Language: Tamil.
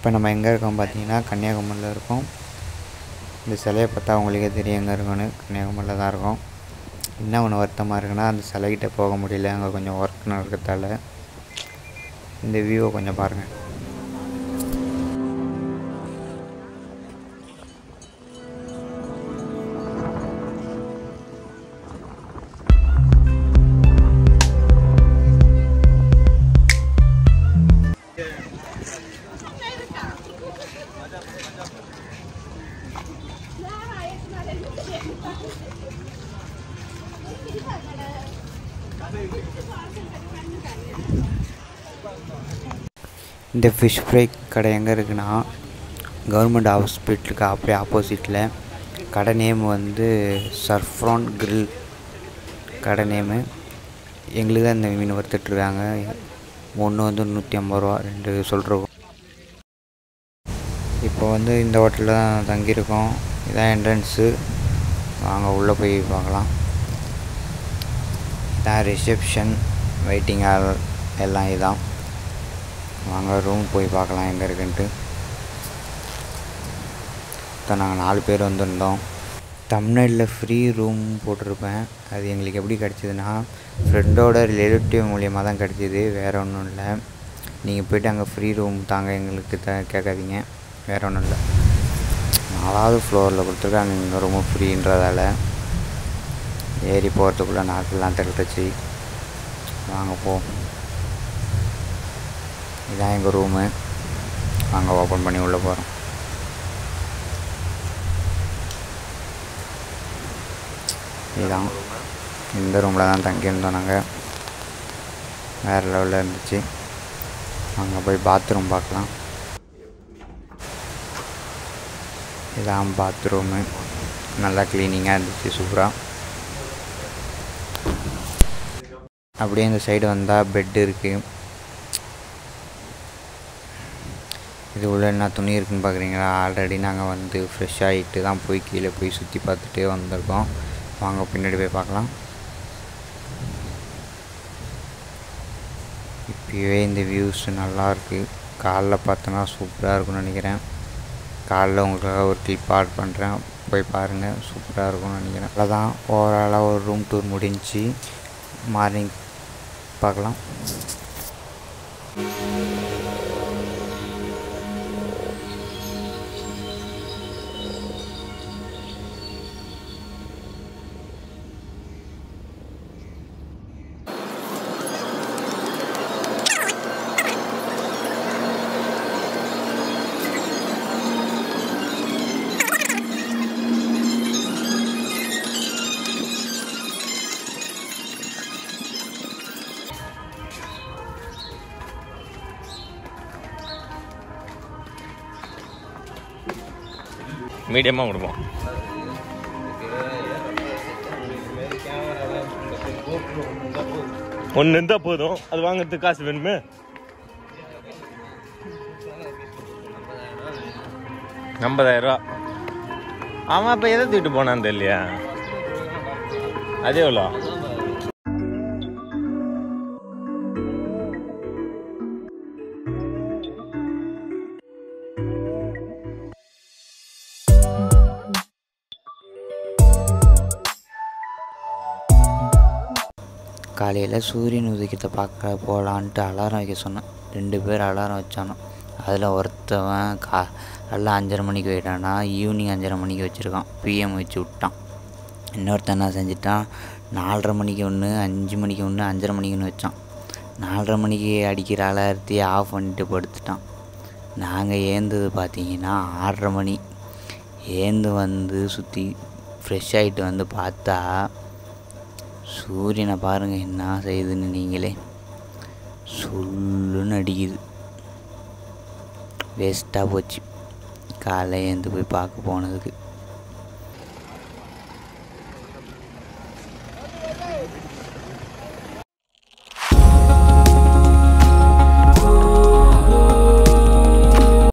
இப்போ நம்ம எங்கே இருக்கோம் பார்த்தீங்கன்னா கன்னியாகுமரியில் இருக்கோம் இந்த சிலையை பார்த்தா உங்களுக்கே தெரியும் எங்கே இருக்குன்னு கன்னியாகுமரியில் தான் இருக்கோம் என்ன ஒன்று வருத்தமாக இருக்குன்னா அந்த சிலைக்கிட்ட போக முடியல அங்கே கொஞ்சம் ஒர்க் நடக்கிறதால இந்த வியூவை கொஞ்சம் பாருங்கள் இந்த ஃபிஷ் ஃப்ரை கடை எங்கே இருக்குன்னா கவர்மெண்ட் ஹாஸ்பிட்டலுக்கு அப்படியே ஆப்போசிட்டில் கடை நேம் வந்து சர்ஃப்ரான் கிரில் கடை நேமு எங்களுக்கு தான் இந்த மீன் வறுத்துட்ருக்காங்க ஒன்று வந்து நூற்றி ஐம்பது ரூபா ரெண்டு சொல்கிறோம் இப்போ வந்து இந்த ஹோட்டலில் தான் தங்கியிருக்கோம் இதான் என்ட்ரன்ஸு வாங்க உள்ளே போய் பார்க்கலாம் இதான் ரிசப்ஷன் வெயிட்டிங் ஹால் எல்லாம் இதான் வாங்க ரூம் போய் பார்க்கலாம் எங்கே இருக்குன்ட்டு இப்போ நாங்கள் நாலு பேர் வந்திருந்தோம் தமிழ்நாட்டில் ஃப்ரீ ரூம் போட்டிருப்பேன் அது எங்களுக்கு எப்படி கிடச்சிதுன்னா ஃப்ரெண்டோட ரிலேட்டிவ் மூலியமாக தான் கிடச்சிது வேறு ஒன்றும் இல்லை நீங்கள் போய்ட்டு அங்கே ஃப்ரீ ரூம் தாங்க எங்களுக்கு த கேட்காதீங்க வேறு ஒன்றும் இல்லை நாலாவது ஃப்ளோரில் கொடுத்துருக்காங்க இந்த ரூமு ஃப்ரீன்றதால ஏறி போகிறதுக்குள்ளே நாக்கெல்லாம் திரட்டுச்சு வாங்க போ இதான் எங்கள் ரூமு வாங்க ஓப்பன் பண்ணி உள்ளே போகிறோம் இதுதான் இந்த ரூமில் தான் தங்கியிருந்தோம் நாங்கள் வேறு லெவலில் இருந்துச்சு அங்கே போய் பாத்ரூம் பார்க்கலாம் இதான் பாத்ரூமு நல்லா க்ளீனிங்காக இருந்துச்சு சூப்பராக அப்படியே இந்த சைடு வந்தால் பெட் இருக்குது இது உள்ள என்ன துணி இருக்குன்னு பார்க்குறீங்களா ஆல்ரெடி நாங்கள் வந்து ஃப்ரெஷ் ஆகிட்டு தான் போய் கீழே போய் சுற்றி பார்த்துட்டு வந்திருக்கோம் வாங்க பின்னாடி போய் பார்க்கலாம் இப்போவே இந்த வியூஸ் நல்லாயிருக்கு காலைல பார்த்தோன்னா சூப்பராக இருக்கும்னு நினைக்கிறேன் காலைல உங்களுக்காக ஒரு கிளிப் ஆட் பண்ணுறேன் போய் பாருங்கள் சூப்பராக இருக்கும்னு நினைக்கிறேன் அவ்வளோதான் ஓவராலாக ஒரு ரூம் டூர் முடிஞ்சு மார்னிங் பார்க்கலாம் மீடியமாக கொடுப்போம் ஒன்று இருந்தால் போதும் அது வாங்குறதுக்கு காசு வேணுமே ஐம்பதாயிரம் ரூபா அவன் அப்போ எதை தூக்கிட்டு போனான்னு தெரியலையா அது எவ்வளோ காலையில் சூரியன் உதிக்கத்தை பார்க்க போகலான்ட்டு அலாரம் வைக்க சொன்னேன் ரெண்டு பேர் அலாரம் வச்சானோ அதில் ஒருத்தவன் கா எல்லாம் அஞ்சரை மணிக்கு போயிட்டானா ஈவினிங் அஞ்சரை மணிக்கு வச்சுருக்கான் பிஎம் வச்சு விட்டான் இன்னொருத்தன் என்ன செஞ்சிட்டான் நாலரை மணிக்கு ஒன்று அஞ்சு மணிக்கு ஒன்று அஞ்சரை மணிக்குன்னு வச்சான் நாலரை மணிக்கு அடிக்கிற அலாரத்தையே ஆஃப் பண்ணிட்டு படுத்துட்டான் நாங்கள் ஏந்தது பார்த்தீங்கன்னா ஆறரை மணி ஏந்து வந்து சுற்றி ஃப்ரெஷ் ஆகிட்டு வந்து பார்த்தா சூரியனை பாருங்கள் என்ன செய்யுதுன்னு நீங்களே சொல்லுன்னு அடிக்குது வேஸ்ட்டாக போச்சு காலைல ஏந்து போய் பார்க்க போனதுக்கு